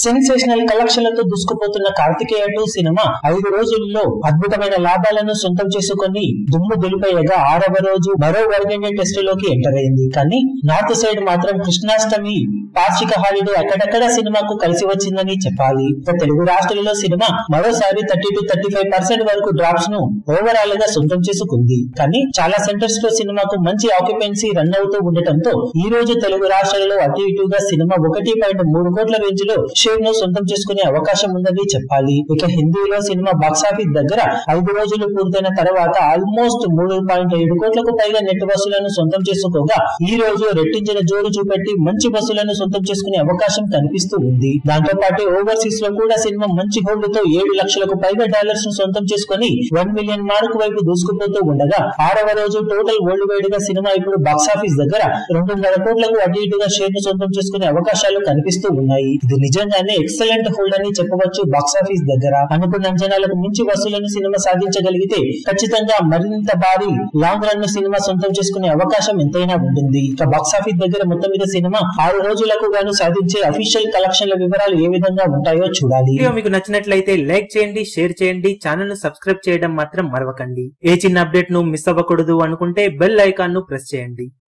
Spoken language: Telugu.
సెన్సేషనల్ కలెక్షన్లతో దూసుకుపోతున్న కార్తికేయ టూ సినిమా ఐదు రోజుల్లో అద్భుతమైన లాభాలను సొంతం చేసుకుని దుమ్ము దులిపేయగా ఆరవ రోజు మరో వరల్డ్ ఇండియన్ టెస్ట్ లోకి ఎంటర్ అయింది కానీ నార్త్ సైడ్ మాత్రం కృష్ణాష్టమి పాక్షిక హాలిడే అక్కడక్కడ సినిమాకు కలిసి వచ్చిందని చెప్పాలి ఇక తెలుగు రాష్ట్రాలలో సినిమా మరోసారి thirty two thirty five percent వరకు డ్రాప్స్ ను ఓవరాల్ గా సొంతం చేసుకుంది కానీ చాలా సెంటర్స్ లో సినిమాకు మంచి ఆక్యుపెన్సీ రన్ అవుతూ ఉండటంతో ఈ రోజు తెలుగు రాష్ట్రాలలో అటు ఇటుగా సినిమా ఒకటి పాయింట్ మూడు కోట్ల రేంజ్ లో షేర్ ను సొంతం చేసుకునే అవకాశం ఉందని చెప్పాలి ఇక హిందీలో సినిమా బాక్సాఫీస్ దగ్గర ఐదు రోజులు పూర్తయిన తర్వాత ఆల్మోస్ట్ మూడు పాయింట్ ఏడు కోట్లకు పైగా నెట్ వసూలను సొంతం చేసుకోగా ఈ రోజు రెట్టించిన జోరు చూపెట్టి మంచి బస్సులను సొంతం చేసుకునే అవకాశం కనిపిస్తూ ఉంది దాంతో పాటు ఓవర్సీస్ లో కూడా సినిమా మంచి హోల్డ్ తో ఏడు లక్షలకు పైగా డాలర్స్ ను సొంతం చేసుకుని వన్ మిలియన్ మార్క్ వైపు దూసుకుపోతూ ఉండగా ఆరవ రోజు టోటల్ వరల్డ్ వైడ్ గా సినిమా ఇప్పుడు బాక్సాఫీస్ దగ్గర రెండున్నర కోట్లకు అటు ఇటుగా షేర్ ను సొంతం చేసుకునే అవకాశాలు కనిపిస్తూ ఉన్నాయి ఇది నిజంగానే ఎక్సలెంట్ హోల్డ్ అని చెప్పవచ్చు బాక్సాఫీస్ దగ్గర అనుకున్న అంచనాలకు మించి వసూలను సినిమా సాధించగలిగితే ఖచ్చితంగా మరింత భారీ లాంగ్ రన్ ను సినిమా సొంతం చేసుకునే అవకాశం ఎంతైనా ఉంటుంది ఇక బాక్సాఫీస్ దగ్గర మొత్తం మీద సినిమా ఆరు రోజులకు గాను సాధించే అఫీషియల్ కలెక్షన్ల వివరాలు ఏ విధంగా ఉంటాయో చూడాలి వీడియో మీకు నచ్చినట్లయితే లైక్ చేయండి షేర్ చేయండి ఛానల్ ను సబ్స్క్రైబ్ చేయడం మాత్రం మరవకండి ఏ చిన్న అప్డేట్ ను మిస్ అవ్వకూడదు అనుకుంటే బెల్ ఐకాన్ ను ప్రెస్ చేయండి